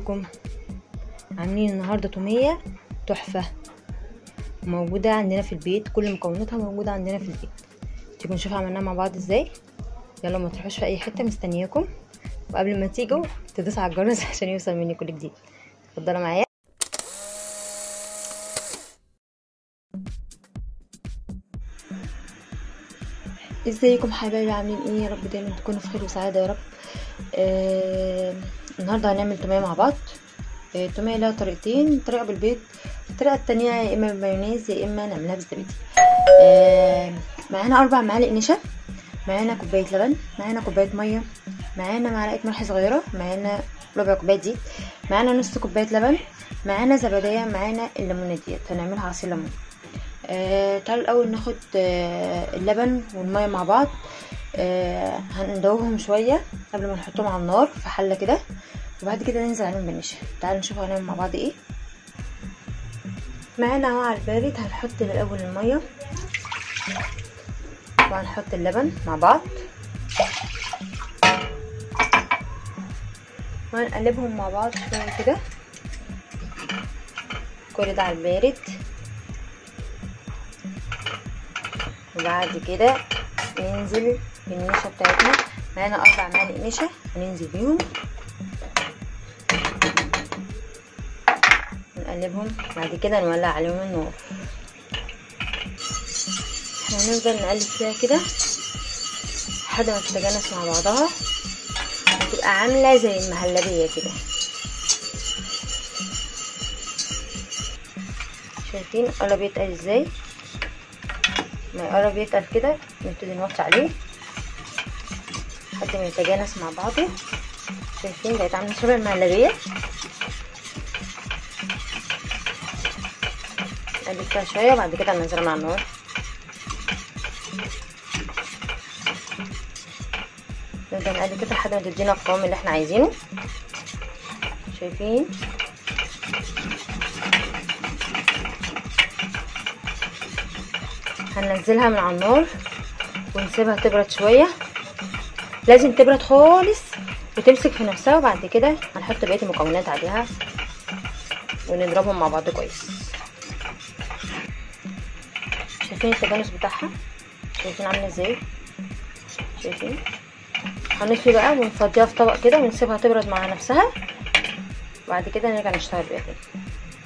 ازيكم عاملين النهارده توميه تحفه موجوده عندنا في البيت كل مكوناتها موجوده عندنا في البيت تيجوا نشوف عملناها مع بعض ازاي يلا ما تروحوش في اي حته مستنياكم وقبل ما تيجوا تدوسوا على الجرس عشان يوصل مني كل جديد اتفضلوا معايا ازيكم حبايبي عاملين ايه يا رب دايما تكونوا في خير وسعاده يا رب آه النهارده هنعمل توميه مع بعض آه التوميه لها طريقتين طريقه بالبيض الطريقه التانية يا اما بالمايونيز يا اما نعملها بالزبادي آه معانا اربع معالق نشا معانا كوبايه لبن معانا كوبايه ميه معانا معلقه ملح صغيره معانا ربع كوبايه زيت معانا نص كوبايه لبن معانا زباديه معانا الليمونه ديت هنعملها عصير ليمون آه تعالوا الاول ناخد آه اللبن والميه مع بعض آه هندوبهم شويه قبل ما نحطهم على النار في حله كده وبعد كده ننزل عليهم بالنشا تعالوا نشوف هنعمل مع بعض ايه معانا اهو على البارد هنحط الاول الميه وهنحط اللبن مع بعض وهنقلبهم مع بعض شويه كده كل ده على البارد وبعد كده ننزل بالنشا بتاعتنا معانا اربع معالق نشا هننزل بيهم نقلبهم بعد كده نولع عليهم النار احنا هنفضل نقلب فيها كده لحد ما تتجانس مع بعضها وتبقى عاملة زي المهلبية كده شايفين قرب يتقل ازاي ما يقرب يتقل كده نبتدي نوطي عليه لحد ما يتجانس مع بعضه شايفين بقت عامله شبه المهلبيه نقلب فيها شويه وبعد كده ننزلها على النار نبدا نقلب كده لحد ما تدينا القوام اللي احنا عايزينه شايفين هننزلها من على النار ونسيبها تبرد شويه لازم تبرد خالص وتمسك في نفسها وبعد كده هنحط بقيه المكونات عليها ونضربهم مع بعض كويس شايفين التجانس بتاعها شايفين عامله ازاي شايفين هنطفي بقى ونفضيها في طبق كده ونسيبها تبرد مع نفسها وبعد كده نرجع نشتغل بيها تاني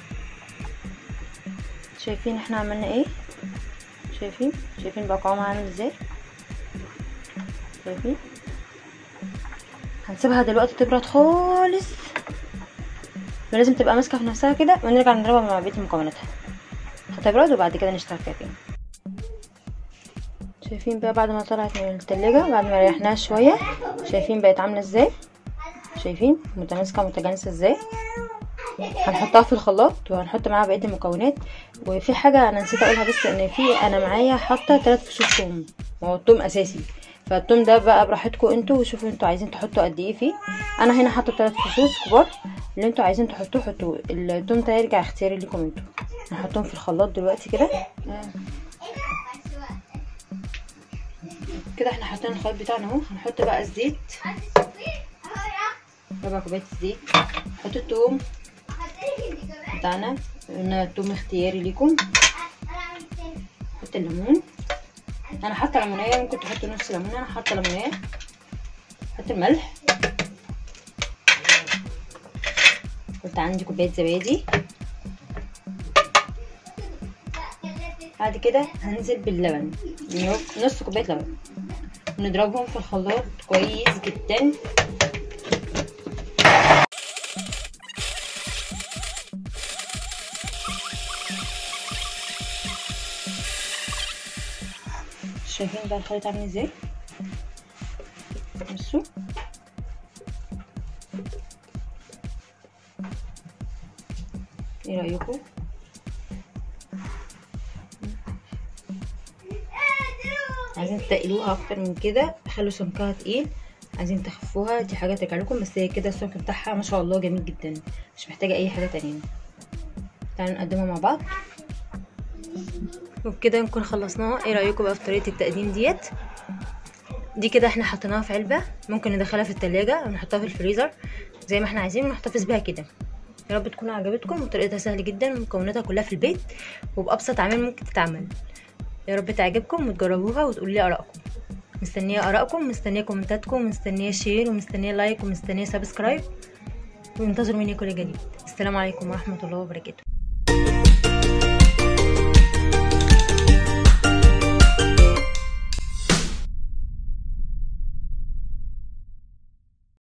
شايفين احنا عملنا ايه شايفين شايفين بقى قوامها عامل ازاي شايفين هنسيبها دلوقتي تبرد خالص ولازم تبقى ماسكه في نفسها كده ونرجع نضربها مع بقيه مكوناتها هتبرد وبعد كده نشتغل فيها تاني شايفين بقى بعد ما طلعت من التلاجة بعد ما ريحناها شويه شايفين بقت عامله ازاي شايفين متماسكه متجانسه ازاي هنحطها في الخلاط وهنحط معاها بقيه المكونات وفي حاجه انا نسيت اقولها بس ان في انا معايا حاطه 3 فصوص ثوم هو الثوم اساسي فالثوم ده بقى براحتكم انتوا وشوفوا انتوا عايزين تحطوا قد ايه فيه انا هنا حاطه 3 فصوص كبار اللي انتوا عايزين تحطوه حطوه الثوم ده يرجع اختياري ليكم انتوا هنحطهم في الخلاط دلوقتي كده كده احنا حاطين الخليط بتاعنا اهو هنحط بقى الزيت ربع كوبايه الزيت نحط الثوم بتاعنا قلنا التوم اختياري ليكم نحط الليمون انا حاطه ليمونيه ممكن تحطوا نص ليمونه انا حاطه ليمونيه نحط الملح قلت عندي كوبايه زبادي بعد كده هنزل باللبن نص كوبايه لبن نضربهم في الخلاط كويس جدا شايفين بقى الخليط عامل ازاي بصوا ايه رايكم عايزين تقلوها اكتر من كده خلوا سمكها تقيل عايزين تخفوها دي حاجه ترجع لكم بس هي كده السمك بتاعها ما شاء الله جميل جدا مش محتاجه اي حاجه تانية تعالوا نقدمها مع بعض وبكده نكون خلصناها ايه رايكم بقى في طريقه التقديم ديت دي كده احنا حطيناها في علبه ممكن ندخلها في التلاجة او نحطها في الفريزر زي ما احنا عايزين ونحتفظ بيها كده يا رب تكون عجبتكم وطريقتها سهله جدا ومكوناتها كلها في البيت وبابسط عمل ممكن تتعمل يا رب تعجبكم وتجربوها وتقولوا لي ارائكم مستنيه ارائكم مستنيه كومنتاتكم مستنيه شير ومستنيه لايك ومستنيه سبسكرايب وانتظروا مني كل جديد السلام عليكم ورحمه الله وبركاته